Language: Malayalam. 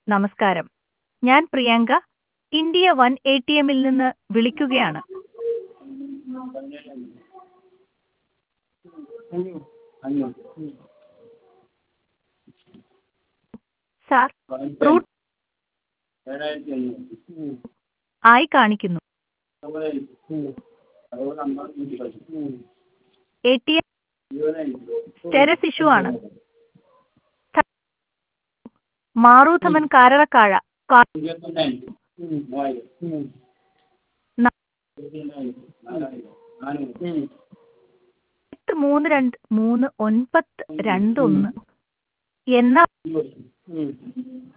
നമസ്കാരം ഞാൻ Priyanka India one A T എമ്മിൽ നിന്ന് വിളിക്കുകയാണ് സാർ റൂട്ട് ആയി കാണിക്കുന്നു A T M status issue ആണ് മാറൂഥമൻ കാരളക്കാഴ കാ- എട്ട് മൂന്ന് രണ്ട് മൂന്ന് ഒൻപത് രണ്ട് ഒന്ന് എന്നാ